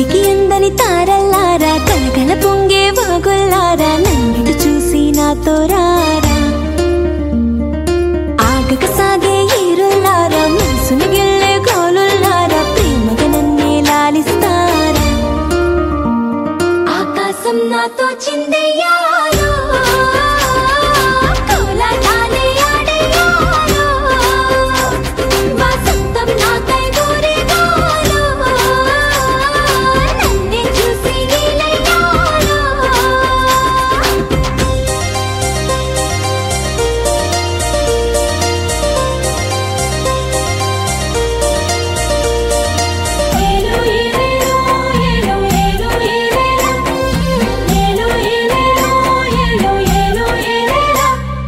కంటికి అందని తారల్లారా కలకల పొంగే వాగుల్లారా నన్నిటి చూసి నాతో రారా ఆగక సాగే ఈరుల్లారా మనసుని గిల్లే గోలుల్లారా ప్రేమగా నన్నే లాలిస్తారా ఆకాశం నాతో చిందయ్యాలో కోలాటాలే ఆడయ్యాలో వసంతం నాకై ఊరేగాలో నన్నే చూసి నీలయ్యాలో ఏలో ఏలేలో ఏలో ఏలో ఏలేలా ఏలో ఏలేలో ఏలో ఏలో ఏలేలా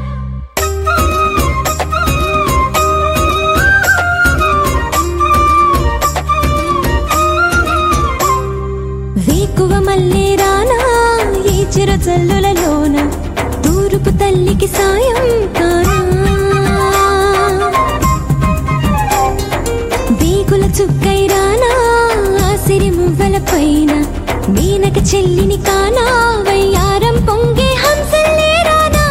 వేకువ మళ్ళీ రానా ఈ చిరు చల్లులలోన తూర్పు తల్లికి సాయం కానా వేగుల చుక్కై రానా ఆసిరి మువ్వల పైన మీనక చెల్లిని కానా వయ్యారం పొంగే హంసల్లే రానా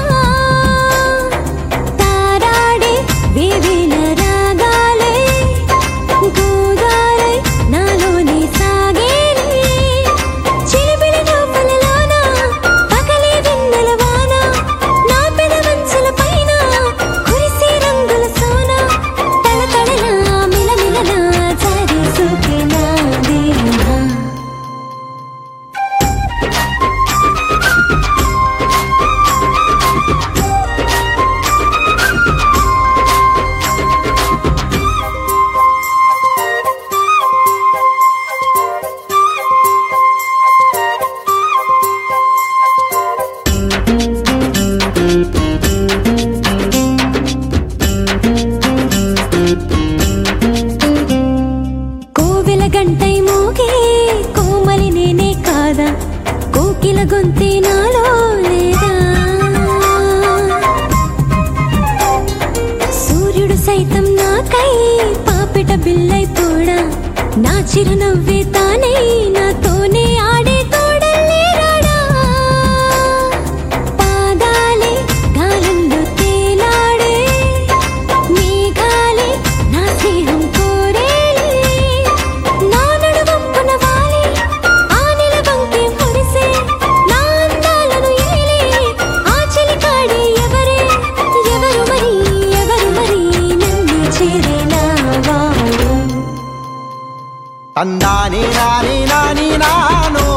తారాడే వేవేల రాగాలే గోదారై నాలోనే సాగేలే చిలిపిలి నవ్వులలోన పగలే వెన్నెల వాన నా పెదవంచుల పైన కురిసే రంగుల సోన తళతళలా మిలమిలలా జారే సోకే నా దేహా కోవెల గంటై మోగే కోమలి నేనే కాదా కోకిల గొంతే నాలో లేదా సూర్యుడు సైతం నాకై పాపిట బిల్లై పోడా నా చిరునవ్వే తానై నాతోనే ఆడే తోడల్లే రాడా పాదాలే గాలుల్లో తేలాడే మేఘాలే నా స్నేహం కోరేలే నా నడువంపున వాలి ఆ నిలవంకే మురిసే నా అందాలను ఏలే ఆ చెలికాడే ఎవరే ఎవరు మరి ఎవరు మరి నన్ను చేరే నా వాడు అందాని నాని నాని నాను